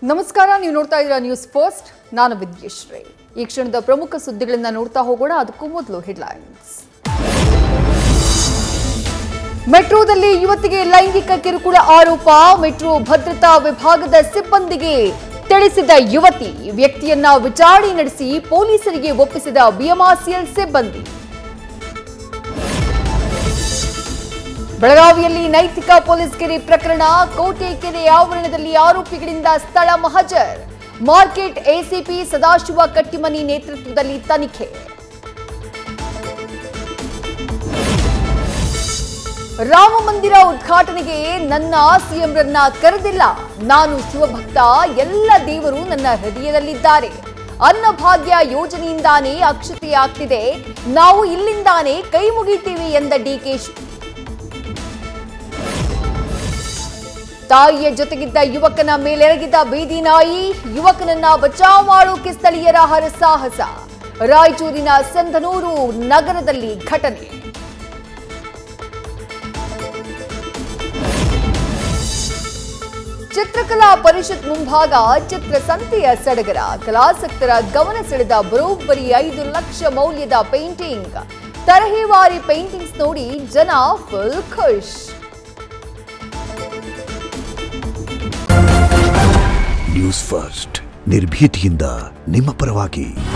ನಮಸ್ಕಾರ ನೀವು ನೋಡ್ತಾ ಇದ್ದೀರಾ ನ್ಯೂಸ್ ಫಸ್ಟ್ ನಾನು ವಿದ್ಯಶ್ರೀ ಈ ಕ್ಷಣದ ಪ್ರಮುಖ ಸುದ್ದಿಗಳನ್ನ ನೋಡ್ತಾ ಹೋಗೋಣ ಅದಕ್ಕೂ ಮೊದಲು ಹೆಡ್ಲೈನ್ಸ್ ಮೆಟ್ರೋದಲ್ಲಿ ಯುವತಿಗೆ ಲೈಂಗಿಕ ಕಿರುಕುಳ ಆರೋಪ ಮೆಟ್ರೋ ಭದ್ರತಾ ವಿಭಾಗದ ಸಿಬ್ಬಂದಿಗೆ ತಿಳಿಸಿದ ಯುವತಿ ವ್ಯಕ್ತಿಯನ್ನ ವಿಚಾರಣೆ ನಡೆಸಿ ಪೊಲೀಸರಿಗೆ ಒಪ್ಪಿಸಿದ ಬಿಎಂಆರ್ಸಿಎಲ್ ಸಿಬ್ಬಂದಿ ಬೆಳಗಾವಿಯಲ್ಲಿ ನೈತಿಕ ಪೊಲೀಸ್ ಗಿರಿ ಪ್ರಕರಣ ಕೋಟೆ ಕೆರೆ ಆವರಣದಲ್ಲಿ ಆರೋಪಿಗಳಿಂದ ಸ್ಥಳ ಮಹಜರ್ ಮಾರ್ಕೆಟ್ ಎಸಿಪಿ ಸದಾಶಿವ ಕಟ್ಟಿಮನಿ ನೇತೃತ್ವದಲ್ಲಿ ತನಿಖೆ ರಾಮ ಮಂದಿರ ಉದ್ಘಾಟನೆಗೆ ನನ್ನ ಸಿಎಂರನ್ನ ಕರೆದಿಲ್ಲ ನಾನು ಶಿವಭಕ್ತ ಎಲ್ಲ ದೇವರು ನನ್ನ ಹೃದಯದಲ್ಲಿದ್ದಾರೆ ಅನ್ನಭಾಗ್ಯ ಯೋಜನೆಯಿಂದಾನೇ ಅಕ್ಷತೆಯಾಗ್ತಿದೆ ನಾವು ಇಲ್ಲಿಂದಾನೇ ಕೈ ಮುಗಿತೀವಿ ಎಂದ ಡಿಕೆ ತಾಯಿಯ ಜೊತೆಗಿದ್ದ ಯುವಕನ ಮೇಲೆರಗಿದ ಬೀದಿ ನಾಯಿ ಯುವಕನನ್ನ ಬಚಾವ್ ಮಾಡೋಕೆ ಸ್ಥಳೀಯರ ಹರಸಾಹಸ ರಾಯಚೂರಿನ ಸಂಧನೂರು ನಗರದಲ್ಲಿ ಘಟನೆ ಚಿತ್ರಕಲಾ ಪರಿಷತ್ ಮುಂಭಾಗ ಚಿತ್ರಸಂತೆಯ ಸಡಗರ ಕಲಾಸಕ್ತರ ಗಮನ ಸೆಳೆದ ಬರೋಬ್ಬರಿ ಐದು ಲಕ್ಷ ಮೌಲ್ಯದ ಪೇಂಟಿಂಗ್ ತರಹೇವಾರಿ ಪೇಂಟಿಂಗ್ಸ್ ನೋಡಿ ಜನ ಫುಲ್ ಖುಷ್ ನ್ಯೂಸ್ ಫಸ್ಟ್ ನಿರ್ಭೀತಿಯಿಂದ ನಿಮ್ಮ ಪರವಾಗಿ